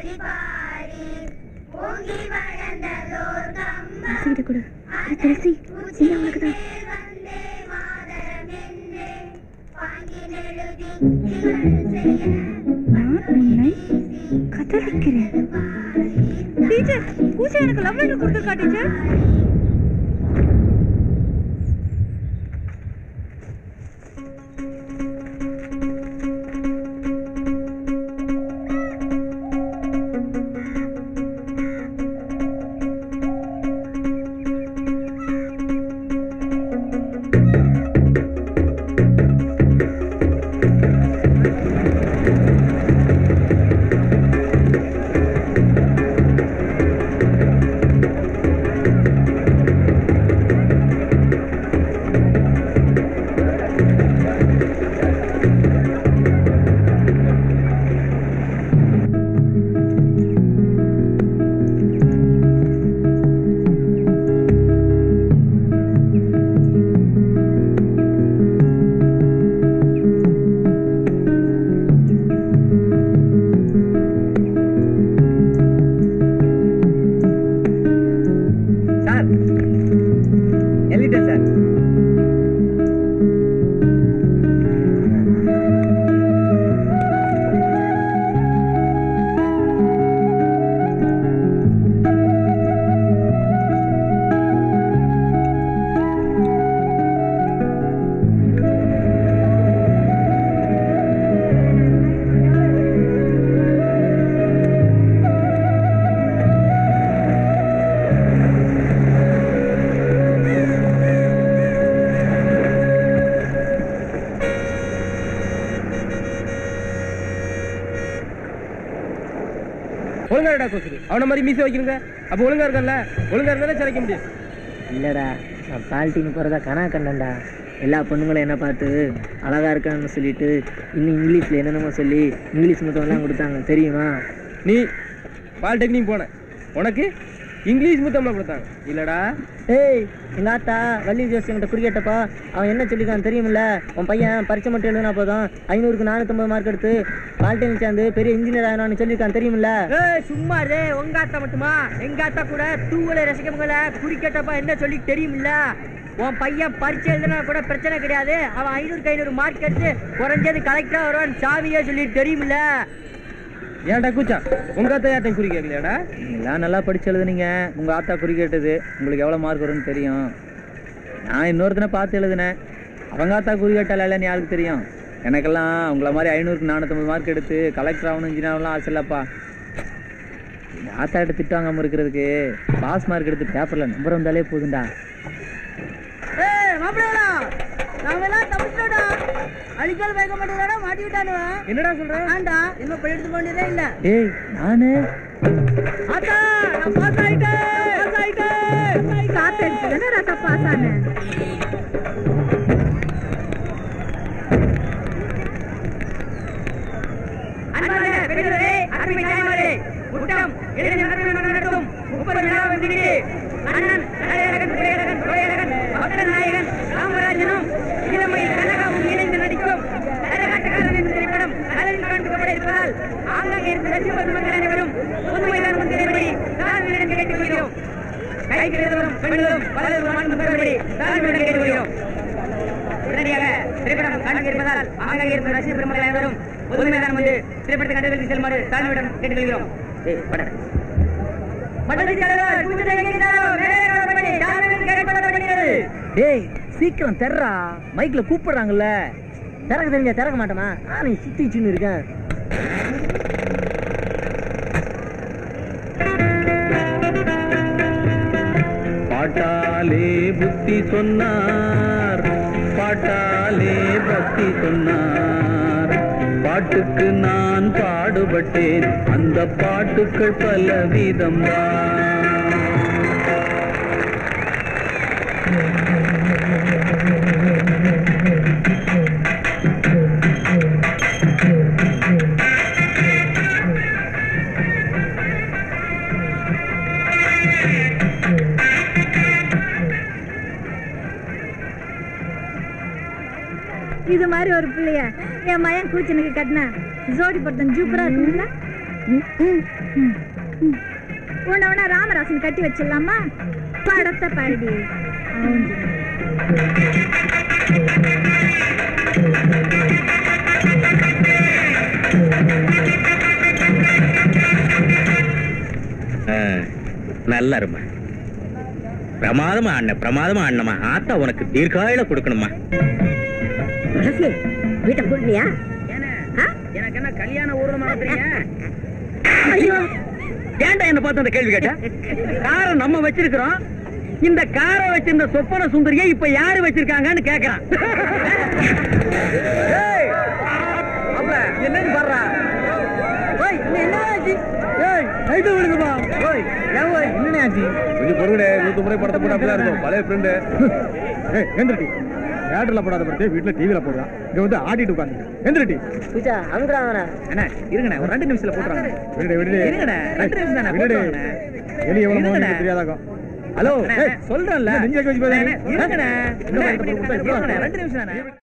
துளசிகிட்ட கொடு அட, துளசி இந்த உனக்கு தான் நான் உன்னை கதலிக்கிறேன் டீச்சர் பூஜா எனக்கு லவ் லெட்டர் கொடுத்துருக்கா டீச்சர் சார் எழுதிட்டேன் சார் ஒழுங்கா இருக்கா கொசுரு அவன மாதிரி மீசை வைக்கிறீங்க அப்ப ஒழுங்கா இருக்கல ஒழுங்கா இருந்தா சிலைக்க முடியும் இல்லடா நான் பால்ட்டின்னு போகிறதா கனா கண்டேன்டா எல்லா பொண்ணுங்களும் என்ன பார்த்து அழகா இருக்கான்னு சொல்லிட்டு இன்னும் இங்கிலீஷில் என்னென்னமோ சொல்லி இங்கிலீஷ் முத்தம்லாம் கொடுத்தாங்க தெரியுமா நீ பாலிடெக்னிக் போன உனக்கு இங்கிலீஷ் முத்தம்லாம் கொடுத்தாங்க இல்லடா ஏய் எங்க ஆத்தா வள்ளி ஜோசியங்கிட்ட குறிக்கேட்டப்பா அவன் என்ன சொல்லிருக்கான் தெரியுமில்ல உன் பையன் பரிச்சை மட்டும் எழுதுனா போதும் ஐநூறுக்கு நானூற்றம்பது மார்க் எடுத்து பாலிடெக்னிக் சேர்ந்து பெரிய இன்ஜினியர் ஆகணும்னு சொல்லியிருக்கான் தெரியுமில்ல ஏய் சும்மா ரே உங்க ஆத்தா மட்டுமா எங்க ஆத்தா கூட தூவலை ரசிக்கவங்கள குறிக்கட்டப்பா என்ன சொல்லி தெரியுமில்ல உன் பையன் பரீட்சை எழுதுனா கூட பிரச்சனை கிடையாது அவன் ஐநூறுக்கு ஐநூறு மார்க் எடுத்து குறைஞ்சது கலெக்டரா வருவான் சாவியே சொல்லி தெரியுமில்ல ஏன்டா கூச்சா உங்க அத்தை யார்ட்டையும் குறி கேட்கலையாடா எல்லாம் நல்லா படிச்சு எழுதுனீங்க உங்க ஆத்தா குறிக்கேட்டது உங்களுக்கு எவ்வளவு மார்க் வரும்னு தெரியும் நான் இன்னொருத்தனை பார்த்து எழுதினேன் அவங்க ஆத்தா குறிக்கேட்டால இல்லைன்னு யாருக்கு தெரியும் எனக்கெல்லாம் உங்களை மாதிரி ஐநூறுக்கு நானூற்றம்பது மார்க் எடுத்து கலெக்டர் ஆகணும் இன்ஜினியர் ஆகலாம் ஆசை இல்லப்பா எங்க ஆத்தா எடுத்து திட்டாங்காம இருக்கிறதுக்கு பாஸ் மார்க் எடுத்து பேப்பர்ல நம்பர் வந்தாலே போதும்டா ஏய் மாப்பிள்ளடா நாங்க எல்லாம் தப்பிச்சிட்டோம்டா அடிக்கல் வைக்க மாட்டேங்கடா மாட்டி விட்டானுவ என்னடா சொல்ற ஆண்டா இன்னும் படித்து போனதே இல்ல ஏய் நானு ஆத்தா நான் பாஸ் ஆயிட்டேன் பாஸ் ஆயிட்டேன் காத்து என்னடா தப்பா ஆசானே அன்பான பெரியவரே அருமை தாய்மாரே முட்டம் இளைஞர் நட்பு நடத்தும் முப்பது விழாவை முன்னிட்டு அண்ணன் நடையழகன் துறையழகன் துறையழகன் பக்தன் நாயகன் ராமராஜனும் இளமையில் கனகாவும் இணைந்து நடிக்கும் கரகாட்டக்காரன் என்ற திரைப்படம் நலனில் காண்பிக்கப்பட இருப்பதால் ஆங்காங்கே இருந்த ரசிகர் மக்கள் அனைவரும் உண்மைதான் முன்னிலைப்படி தாழ்மையுடன் கேட்டுக்கொள்கிறோம் கை கிடைத்தவரும் பெண்களும் பலரும் மாண்பு பெறும்படி தாழ்மையுடன் கேட்டுக்கொள்கிறோம் உடனடியாக திரைப்படம் காண்க இருப்பதால் ஆங்காங்கே இருக்கும் ரசிகர் பெருமக்கள் அனைவரும் பொதுமைதான் வந்து திரைப்படத்தை கண்டுபிடித்து செல்லுமாறு தாழ்மையுடன் கேட்டுக்கொள்கிறோம் ஏய், பட. மண்டலத்தின் தலைவர் பூஜை என்கிறாரோ, வேலையாளர்படி தாழ்மையுடன் கேட்டுக்கொள்ளப்படுகிறது. டேய் சீக்கிரம் தெர்றா மைக்ல கூப்பிடுறாங்கல்ல திறக்க தெரிஞ்சா திறக்க மாட்டோமா நானும் சுத்தி சின்னு இருக்கேன் பாட்டாலே புத்தி சொன்னார் பாட்டாலே பக்தி சொன்னார் பாட்டுக்கு நான் பாடுபட்டேன் அந்த பாட்டுக்கள் பல விதம்தான் இது மாதிரி ஒரு பிள்ளைய என் மயன் கூச்சனுக்கு கட்டின ஜோடி பட்டம் சூப்பரா இருக்குங்களா உன்னை உடனே ராமராசன் கட்டி வச்சிடலாமா படத்தை பாருடி நல்ல அருமை பிரமாதமா ஆண்ண பிரமாதமா ஆண்ணமா ஆத்தா உனக்கு தீர்க்காயில கொடுக்கணுமா வீட்டை கூட்டியா எனக்கு என்ன கல்யாண ஊர்வலம் நடத்துறீங்க ஏன்டா என்ன பார்த்து அந்த கேள்வி கேட்ட காரை நம்ம வச்சிருக்கிறோம் இந்த காரை வச்சிருந்த சொப்பன சுந்தரியை இப்ப யாரு வச்சிருக்காங்கன்னு கேக்குறான் என்னன்னு பாடுறா என்னன்னு ஆச்சு கொஞ்சம் பொறுங்கடே நூத்து முறை படத்தை போட்டு அப்படிதான் இருக்கும் பழைய ஃப்ரெண்டு ஏய் எந்திரட்டி தியேட்டர்ல போடாத படத்தை வீட்டுல டிவில போடுறான் இங்க வந்து ஆடிட்டு உட்காந்து எந்திரட்டி அண்ணா இருங்கண்ணே ஒரு ரெண்டு நிமிஷத்துல போட்டுறாங்க விடுடே விடுடே இருங்கண்ணே ரெண்டு நிமிஷம் தானே விடுடே போட்டுறாங்கண்ணே. எலி எவ்வளவு மோகம் இருங்கண்ணே. தெரியாதாக்கும் ஹலோ ஏய், சொல்றேன்ல நெஞ்சில கை வச்சு பேசுறீங்க. இருங்கண்ணே இந்த மாதிரி இப்படி கொடுத்தா இப்படி ரெண்டு நிமிஷம் தானே